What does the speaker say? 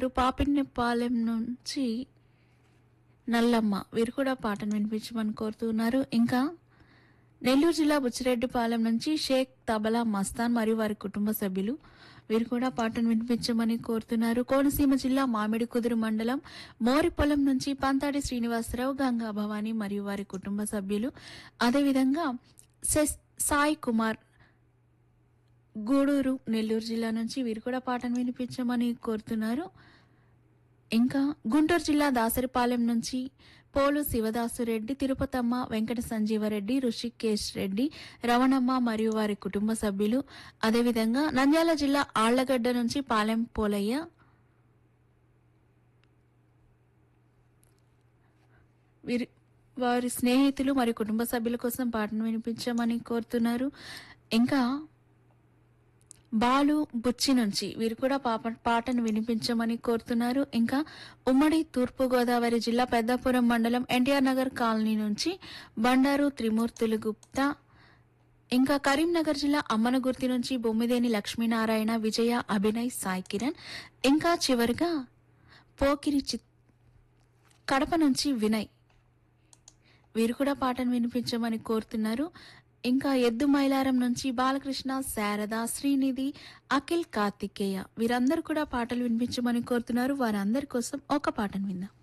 to పాపిన్నిపాలెం నుంచి నల్లమ్మ వీరు కూడా పాటను వినిపించమని కోరుతున్నారు ఇంకా నెల్లూరు జిల్లా బుచ్చిరెడ్డిపాలెం నుంచి షేక్ తబలా మస్తాన్ మరియు వారి కుటుంబ సభ్యులు వీరు కూడా పాటను వినిపించమని కోరుతున్నారు కోనసీమ జిల్లా మామిడి కుదురు మండలం మోరిపొలం నుంచి పంతాడి శ్రీనివాసరావు గంగా భవాని మరియు వారి కుటుంబ సభ్యులు అదేవిధంగా సెస్ సాయి కుమార్ గూడూరు నెల్లూరు జిల్లా నుంచి వీరు కూడా పాటను వినిపించమని కోరుతున్నారు ఇంకా గుంటూరు జిల్లా దాసరిపాలెం నుంచి పోలు శివదాసురెడ్డి తిరుపతమ్మ వెంకట సంజీవరెడ్డి ఋషికేశ్ రెడ్డి రవణమ్మ మరియు వారి కుటుంబ సభ్యులు అదేవిధంగా నంద్యాల జిల్లా ఆళ్లగడ్డ నుంచి పాలెం పోలయ్య వీరి వారి స్నేహితులు మరియు కుటుంబ సభ్యుల కోసం పాటను వినిపించమని కోరుతున్నారు ఇంకా బాలు బుచ్చి నుంచి వీరు కూడా పాప పాటను వినిపించమని కోరుతున్నారు ఇంకా ఉమ్మడి తూర్పుగోదావరి జిల్లా పెద్దాపురం మండలం ఎన్టీఆర్ నగర్ కాలనీ నుంచి బండారు త్రిమూర్తులు గుప్తా ఇంకా కరీంనగర్ జిల్లా అమ్మనగుర్తి నుంచి బొమ్మిదేని లక్ష్మీనారాయణ విజయ అభినయ్ సాయి కిరణ్ ఇంకా చివరిగా పోకిరి చిత్ కడప నుంచి వినయ్ వీరు కూడా పాటను వినిపించమని కోరుతున్నారు ఇంకా ఎద్దు మైలారం నుంచి బాలకృష్ణ శారద శ్రీనిధి అఖిల్ కార్తికేయ వీరందరూ కూడా పాటలు వినిపించమని కోరుతున్నారు వారందరి కోసం ఒక పాటను విందాం